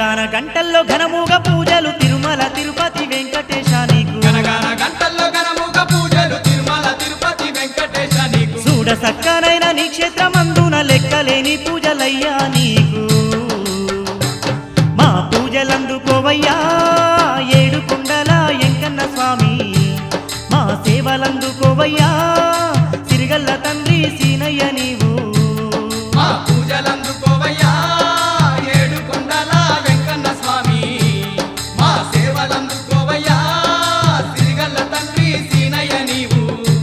గనగాన గంటల్లో ఘనముగ పూజలు తిరుమల తిరుపతి వెంకటేశ నీకు గనగాన గంటల్లో గణముగ పూజలు తిరుమల తిరుపతి వెంకటేశ నీకు చూడ సక్కనైన నీ క్షేత్రమందున లెక్కలేని పూజలయ్యా నీకు మా పూజలందుకోవయ్యా ఏడు కొండల ఎంకన్న స్వామి మా సేవలందుకోవయ్యా సిరిగల్ల తండ్రి సీనయ్య నీవు మా పూజలందుకోవయ్యా ఏడు కొండల వెంకన్న స్వామి మా సేవలందుకోవయ్యా సిరిగల్ల తండ్రి సీనయ్య నీవు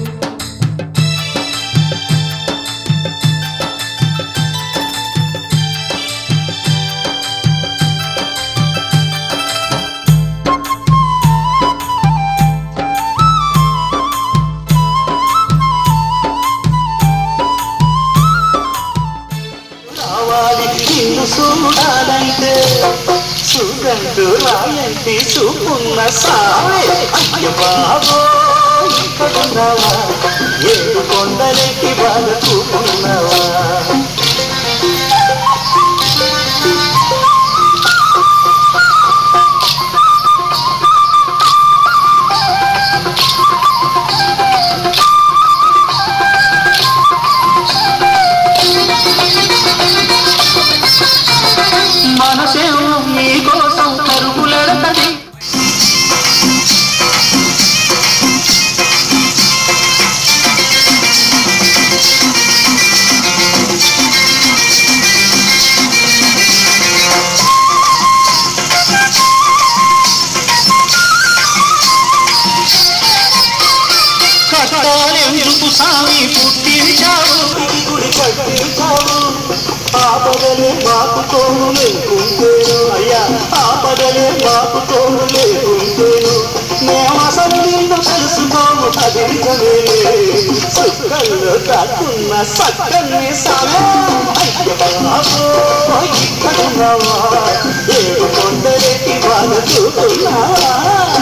రావాలి నిన్ను చూడాలంటే చూడండు రాయంటి చూపున్న సావే అయ్య బాబో ఇక్కడున్నావా ఏడు కొండలెక్కి బాగా చూపున్నావా మనసేమో నీకోసం కరుగులెడతది కట్టాలెందుకు సామి పుట్టించావు గుడి కట్టించావు ఆపదలే మాకు తోడు లేకుంటేను అయ్యా ఆపదలే మాకు తోడు లేకుంటేను మేమసలు నిన్ను తెలుసుకోము అది నిజమేలే సుక్కల్లో దాక్కున్న సక్కల్ని సామే అయ్య బాబో ఇక్కడున్నావా ఏడు కొండలెక్కి బాగా చూస్తున్నావా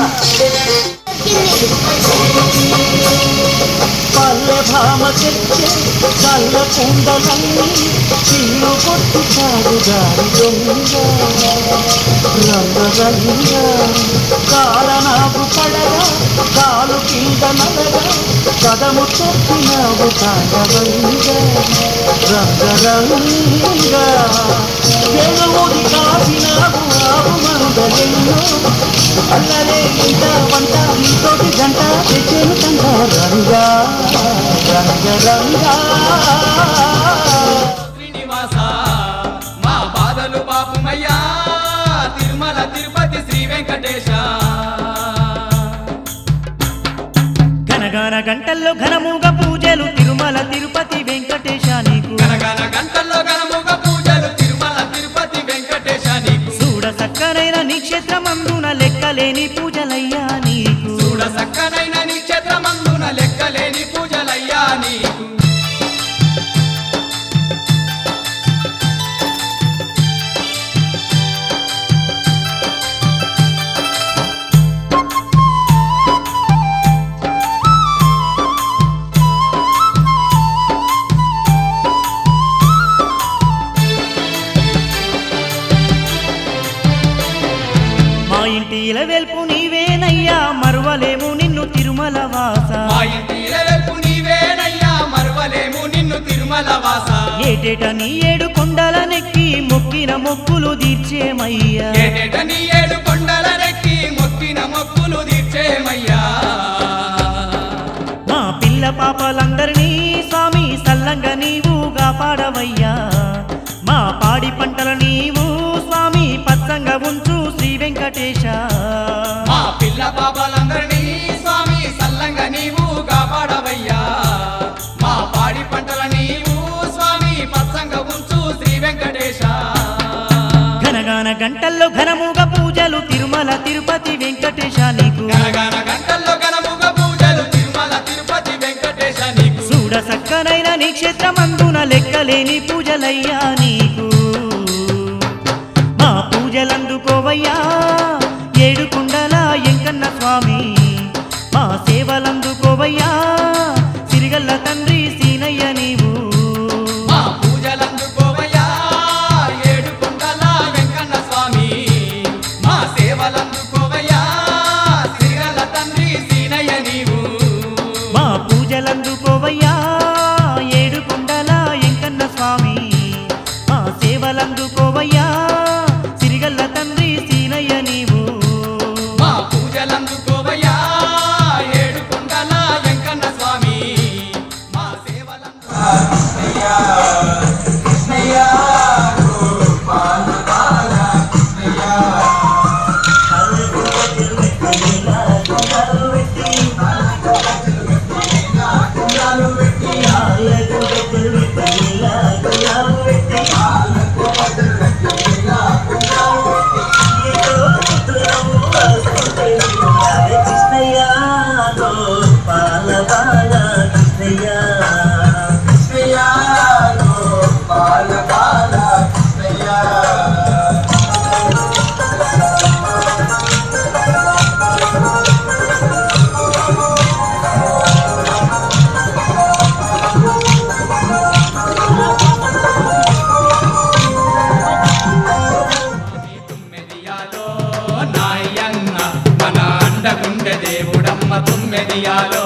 పల్లె భామ చెచ్చే కళ్ళ కుండలన్నీ చిల్లు కొట్టు చాడు గారి దొంగ రంగ రంగ కాలనాపు పడగా కాలు కింద నలగా కదము తొక్కినావు కాగవంగ రంగ రంగ దేవుడి కాసినావు ఆవు మందలెన్నో అల్లరే ఇంత వంట నీతోటి గంట తెచ్చేను కంట రంగా రంగ రంగా శ్రీనివాస మా బాధలు పాపమయ్యా తిరుమల తిరుపతి శ్రీ వెంకటేశ గనగాన గంటల్లో ఘనముగ పూజలు తిరుమల తిరుపతి వెంకటేశ నీకు గనగన గంటల్లో గణముగ పూజలు తిరుమల తిరుపతి వెంకటేశ నీకు చూడ సక్కనైన నీ క్షేత్రమందున లెక్కలేని పూజలయ్యా నీకు చూడ సక్కనైన నీ క్షేత్రమందున లెక్కలేని పూజలయ్యా నీకు మా ఇంటి ఇలవెల్పు నీవేనయ్యా మరువలేము నిన్ను తిరుమల వాస మా ఇంటి ఇలవెల్పు నీవేనయ్యా మరువలేము నిన్ను తిరుమల వాస ఏటేట నీ ఏడు కొండల నెక్కి మొక్కిన మొక్కులు తీర్చేమయ్యా ఏటేట నీ ఏడు కొండలనెక్కి మొక్కిన మొక్కులు తీర్చేమయ్యా మా పిల్ల పాపలందరినీ స్వామి సల్లంగా నీవు కాపాడవయ్యా మా పాడి పంటల నీవు స్వామి పచ్చంగా ఉంచు శ్రీ వెంకటేశ మా పిల్ల పాపలందరినీ స్వామి సల్లంగా నీవు కాపాడవయ్యా మా పాడి పంటల నీవు స్వామి పచ్చంగా ఉంచు శ్రీ వెంకటేశ ఘనగాన గంటల్లో ఘనముగా పూజలు తిరుమల తిరుపతి వెంకటేశ నీకు గనగన గంటల్లో గణముగ పూజలు తిరుమల తిరుపతి వెంకటేశ నీకు చూడ సక్కనైన నీ క్షేత్రమందున లెక్కలేని పూజలయ్యా నీకు మా పూజలందుకోవయ్యా ఏడు కుండల ఎంకన్న స్వామి మా సేవలందుకోవయ్యా సిరిగల్ల తండ్రి సీనయ్య నీవు మా పూజలందుకోవయ్యా ఏడు కుండల వెంకన్న స్వామి పూజలందుకోవయ్యా సిరిగల్ల తండ్రి సీనయ్య నీవు మా పూజలందుకోవయ్యా ఏడు కొండల వెంకన్న స్వామి మా సేవలందు తుమ్మెదియాలో నాయన్న మన అండగుండె దేవుడమ్మ తుమ్మెదియాలో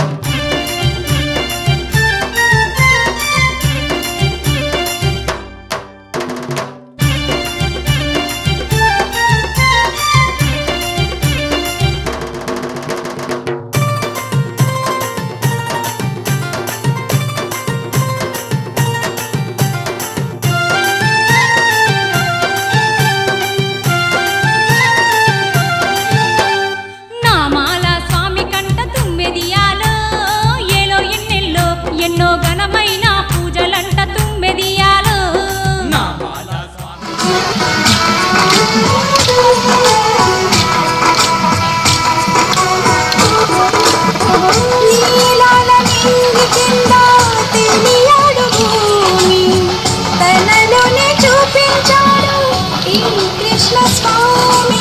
నామాల స్వామి కంట తుమ్మెదియాలో ఏలో ఎన్నెల్లో ఎన్నో ఘనమైన పూజలంట తుమ్మెదియాలో నామాల స్వామి నీలాల నింగి కింద తెలియాడు భూమి తనలోనే చూపించాడు ఈ కృష్ణ స్వామి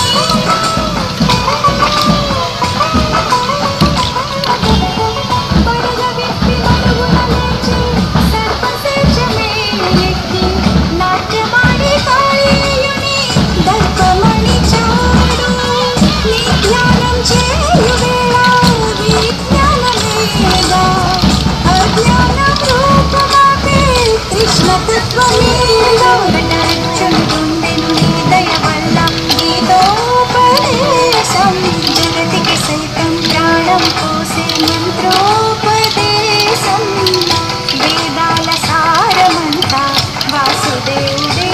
పడగవిప్పి మరుగున లేచి సర్వశేషమే ఎక్కి నాట్యమాడి కాళీయుని దర్పమణి చాడు నీ ధ్యానం చేయు వేళ విజ్ఞానమేగా అజ్ఞానం రూపమాపే కృష్ణ తత్వమేగా రక్షణుండెను నీ దయ వల్ల గీతోపదేశం జగతికి సైతం ప్రాణం పోసే మంత్రోపదేశం వేదాల సారమంతా వాసుదేవుడే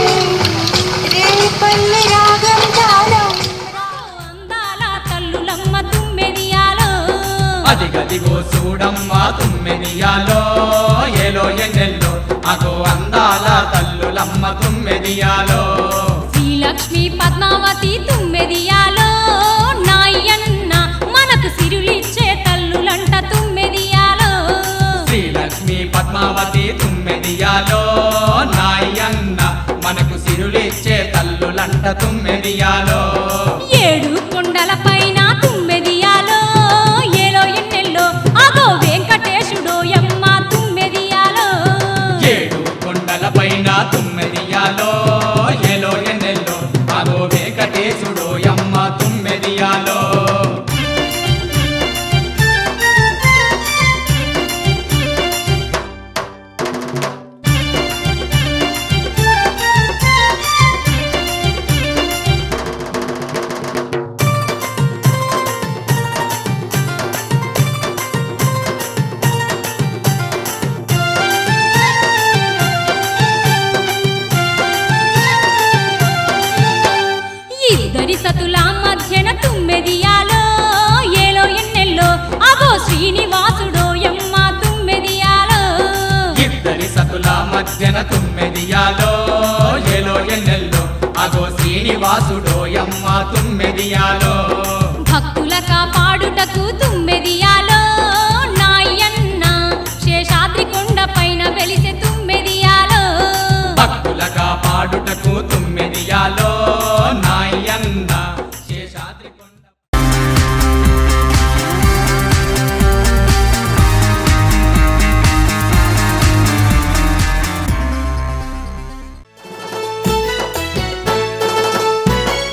రేపల్లి రాగం తాళం అందాల తల్లులమ్మ తుమ్మెదియాలో అది గదిగో చూడమ్మ తుమ్మెదియాలో ఏలో ఎన్నెల్లో అగో అందాల తల్లులమ్మ తుమ్మెదియాలో శ్రీలక్ష్మి పద్మావతి తుమ్మెదియాలో నాయన్న మనకు సిరులిచ్చే తల్లులంట తుమ్మెదియాలో శ్రీలక్ష్మి పద్మావతి తుమ్మెదియాలో నాయన్న మనకు సిరులిచ్చే తల్లులంట తుమ్మెదియాలో ఏడు కొండల పైన తుమ్మెదియాలో ఏలో ఎన్నెల్లో అగో వెంకటేశుడో యమ్మ తుమ్మెదియాలో ఏడు కొండల పైన తుమ్మెదియాలో ఎలో ఎన్నెల్లో అగో వెంకటేశుడు యమ్మ తుమ్మెదియాలో ఇద్దరి సతుల మధ్యన తుమ్మెదియాలో ఏలో ఎన్నెల్లో అగో శ్రీనివాసుడో యమ్మ తుమ్మెదియాలో ఇద్దరి సతుల మధ్యన తుమ్మెదియాలో ఎలో ఎన్నెల్లో అగో శ్రీనివాసుడో యమ్మ తుమ్మెదియాలో భక్తుల కాపాడుటకు తుమ్మెదియాలో నాయన్న శేషాద్రి కొండ పైన వెలిసే తుమ్మెదియాలో భక్తుల కాపాడుటకు తుమ్మెదియాలో నాయన్న శేషాద్రి కొండ ఆ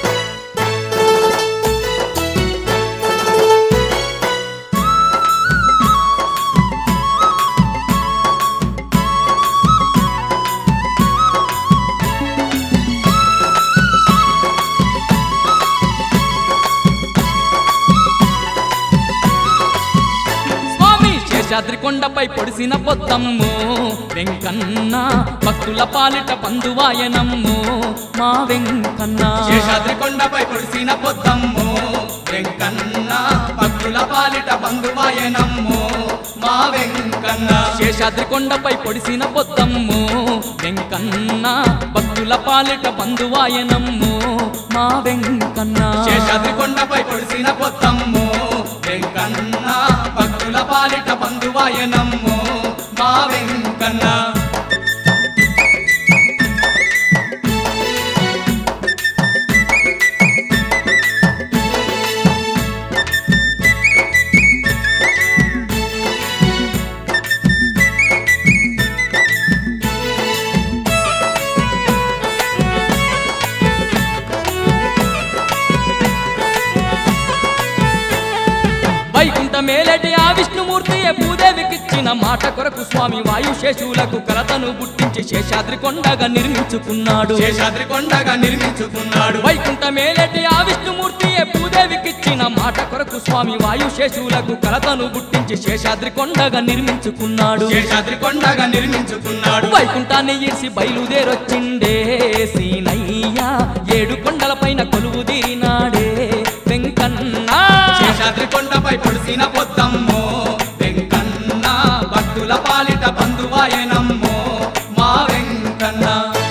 శేషాద్రి కొండపై పొడిసిన పొద్దమ్ము వెంకన్న భక్తుల పాలిట బంధువాయనమ్ము మా వెంకన్న శేషాద్రి కొండపై పొడిసిన పొద్దమ్ము వెంకన్న భక్తుల పాలిట బంధువాయనమ్ము మా వెంకన్న శేషాద్రి కొండపై పొడిసిన పొద్దమ్ము వెంకన్న భక్తుల పాలిట బంధువాయనమ్ము మా వెంకన్న శేషాద్రి కొండపై పొడిసిన పొద్దమ్ము వెంకన్న భక్తుల పాలిట బంధువాయనమ్ము మా వెంకన్న వైకుంఠ మేలటి ఆ విష్ణుమూర్తి భూదేవికిచ్చిన మాట కొరకు స్వామి వాయుశేషులకు కలతను పుట్టించి శేషాద్రి కొండగా నిర్మించుకున్నాడు శేషాద్రి కొండగా నిర్మించుకున్నాడు వైకుంఠ మేలటి ఆ విష్ణుమూర్తి భూదేవికిచ్చిన మాట కొరకు స్వామి వాయుశేషులకు కలతను పుట్టించి శేషాద్రి కొండగా నిర్మించుకున్నాడు శేషాద్రి కొండగా నిర్మించుకున్నాడు వైకుంఠాన్ని ఇడిసి బయలుదేరొచ్చిండే సీనయ్య ఏడు కొండల పైన కొలువు తీరినాడే వెంకన్న శేషాద్రి కొండపై పొడిసిన పొద్దమ్ము వెంకన్న భక్తుల పాలిట బంధువాయనమ్ము మా వెంకన్న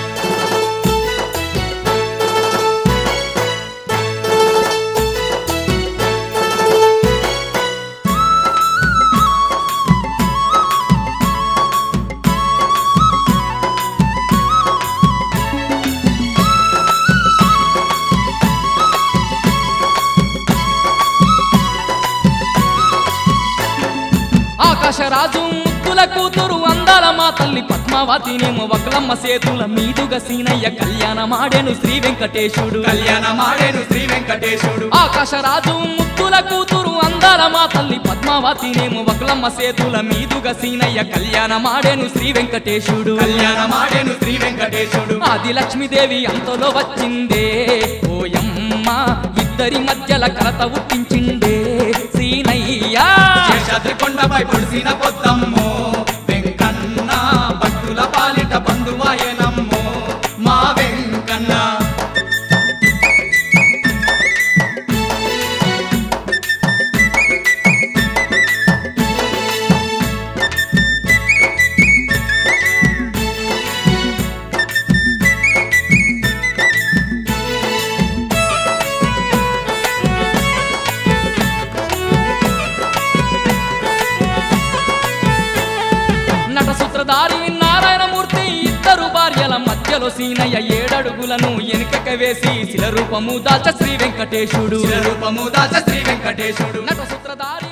ఆకాశరాజు ముద్దుల కూతురు అందాల మా తల్లి పద్మావతినేమో వక్లమ్మ సేతుల మీదుగా సీనయ్య కళ్యాణమాడెను శ్రీ వెంకటేశుడు కళ్యాణమాడేను శ్రీ వెంకటేశుడు ఆకాశరాజు ముద్దుల కూతురు అందాల మా తల్లి పద్మావతినేమో వక్లమ్మ సేతుల మీదుగా సీనయ్య కళ్యాణమాడెను శ్రీ వెంకటేశుడు కళ్యాణమాడేను శ్రీ వెంకటేశుడు ఆది లక్ష్మీదేవి అంతలో వచ్చిందే ఓయమ్మ ఇద్దరి మధ్యల కలత ఉట్టించిండే సీనయ్యా శేషాద్రి కొండపై పొడిసిన పొద్దమ్ము వెంకన్న భక్తుల పాలిట బంధువాయనమ్ము మా వెంకన్న నట సూత్రధారి నారాయణమూర్తి ఇద్దరు భార్యల మధ్యలో సీనయ్య ఏడడుగులను వెనుకక వేసి శిల రూపము దాచ శ్రీ వెంకటేశుడు శిల రూపము దాచ శ్రీ వెంకటేశుడు నట సూత్రధారి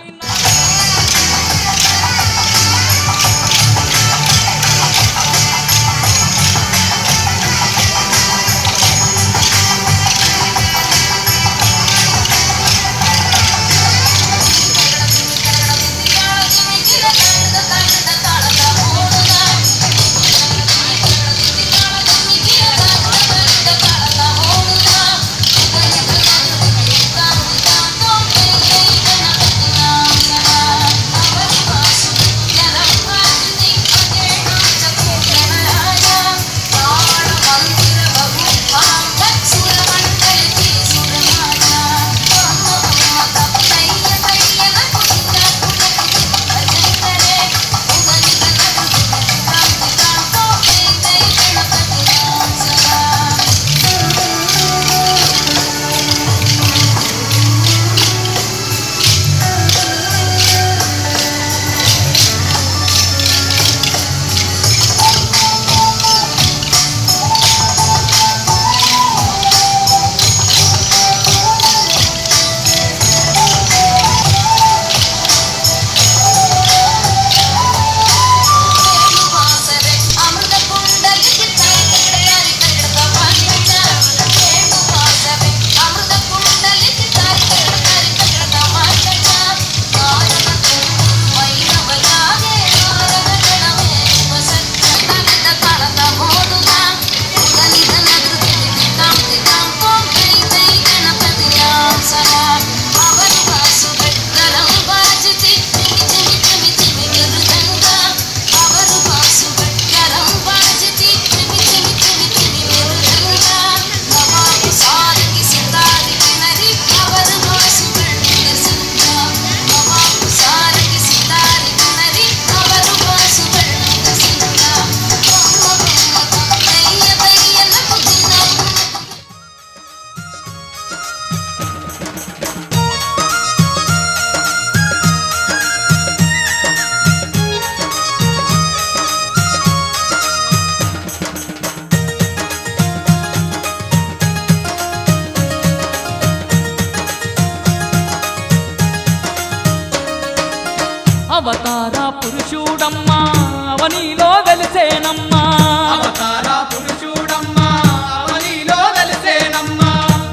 ఓడుగా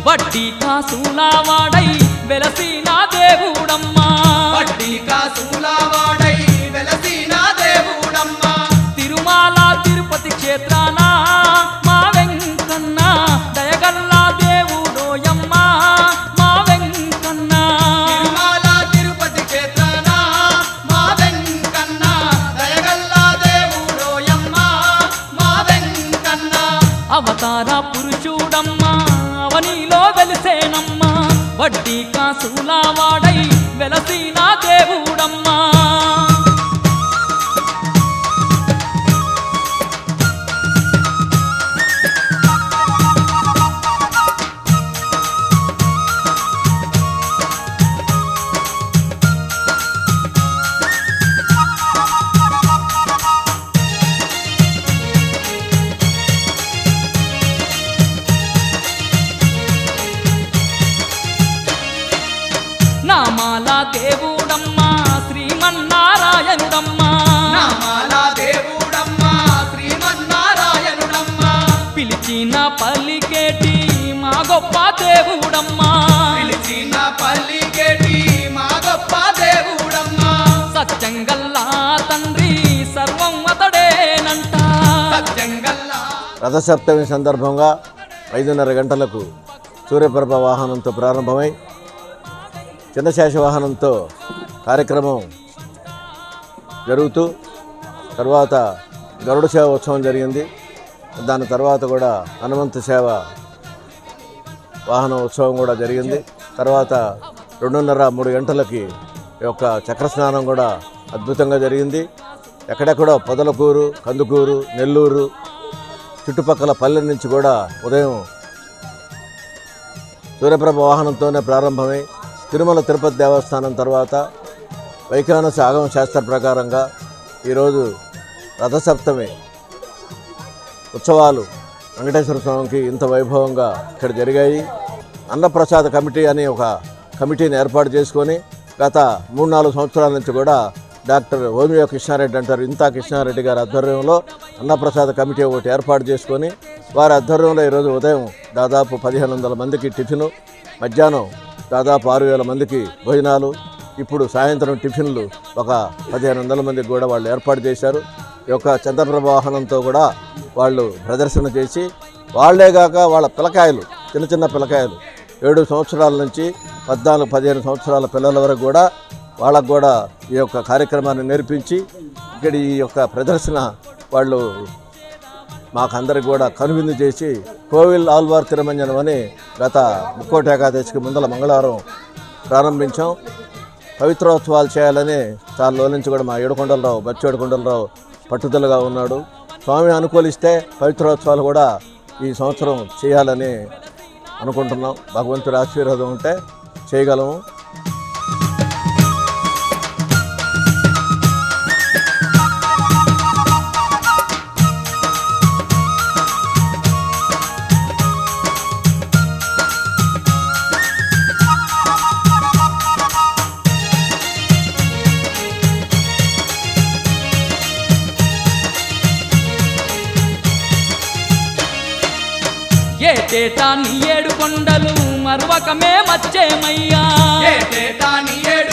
వడ్డీ కాసుల వాడై వెలసిన దేవుడమ్మా వడ్డీ కాసుల వాడై వెలసిన దేవుడమ్మా తిరుమల తిరుపతి క్షేత్రాన మా వెంకన్న దయగల్లా దేవుడోయమ్మ మా వెంకన్న తిరుమల తిరుపతి క్షేత్రాన మా వెంకన్న దయగల్లా దేవుడోయమ్మ మా వెంకన్న అవతార పురుషుడమ్మా అవనిలో వెలిసేనమ్మా వడ్డీ కాసుల వాడై వెలసిన దేవుడమ్మా నామాల దేవుడమ్మా శ్రీమన్నారాయణుడమ్మా నామాల దేవుడమ్మా శ్రీమన్నారాయణుడమ్మా పిలిచిన పల్లికేటి మా గొప్ప దేవుడమ్మా పిలిచిన పల్లికేటి మా గొప్ప దేవుడమ్మా సత్యంగల్లా తండ్రి సర్వం అతడేనంట సత్యంగల్లా రథసప్తమి సందర్భంగా ఐదున్నర గంటలకు సూర్యప్రభ వాహనంతో ప్రారంభమై చిన్నశేష వాహనంతో కార్యక్రమం జరుగుతూ తర్వాత గరుడ సేవ ఉత్సవం జరిగింది దాని తర్వాత కూడా హనుమంత సేవ వాహన ఉత్సవం కూడా జరిగింది తర్వాత రెండున్నర మూడు గంటలకి ఈ యొక్క చక్రస్నానం కూడా అద్భుతంగా జరిగింది ఎక్కడెక్కడో పొదలకూరు కందుకూరు నెల్లూరు చుట్టుపక్కల పల్లెల నుంచి కూడా ఉదయం సూర్యప్రభ వాహనంతోనే ప్రారంభమై తిరుమల తిరుపతి దేవస్థానం తర్వాత వైఖానస ఆగమ శాస్త్ర ప్రకారంగా ఈరోజు రథసప్తమి ఉత్సవాలు వెంకటేశ్వర స్వామికి ఇంత వైభవంగా ఇక్కడ జరిగాయి అన్నప్రసాద కమిటీ అని ఒక కమిటీని ఏర్పాటు చేసుకొని గత మూడు నాలుగు సంవత్సరాల నుంచి కూడా డాక్టర్ హోమియో కృష్ణారెడ్డి అంటారు ఇంతా కృష్ణారెడ్డి గారి ఆధ్వర్యంలో అన్నప్రసాద కమిటీ ఒకటి ఏర్పాటు చేసుకొని వారి ఆధ్వర్యంలో ఈరోజు ఉదయం దాదాపు పదిహేను వందల మందికి టిఫిను మధ్యాహ్నం దాదాపు ఆరు వేల మందికి భోజనాలు ఇప్పుడు సాయంత్రం టిఫిన్లు ఒక పదిహేను వందల మందికి కూడా వాళ్ళు ఏర్పాటు చేశారు ఈ యొక్క చంద్రప్రభ వాహనంతో కూడా వాళ్ళు ప్రదర్శన చేసి వాళ్ళే కాక వాళ్ళ పిల్లకాయలు చిన్న చిన్న పిల్లకాయలు ఏడు సంవత్సరాల నుంచి పద్నాలుగు పదిహేను సంవత్సరాల పిల్లల వరకు కూడా వాళ్ళకు కూడా ఈ యొక్క కార్యక్రమాన్ని నేర్పించి ఇక్కడ ఈ యొక్క ప్రదర్శన వాళ్ళు మాకందరికి కూడా కనువిందు చేసి కోవిల్ ఆల్వార్ తిరుమంజనం అని గత ముక్కోటి ఏకాదశికి ముందల మంగళవారం ప్రారంభించాం పవిత్రోత్సవాలు చేయాలని చాలా రోజుల నుంచి కూడా మా ఏడుకొండలరావు బచ్చి ఏడుకొండలరావు పట్టుదలగా ఉన్నాడు స్వామి అనుకూలిస్తే పవిత్రోత్సవాలు కూడా ఈ సంవత్సరం చేయాలని అనుకుంటున్నాం భగవంతుడి ఆశీర్వాదం ఉంటే చేయగలము ఏటేటా నీ ఏడు కొండలు మరువకమే మచ్చేమయ్యా ఏటేటా నీ ఏడు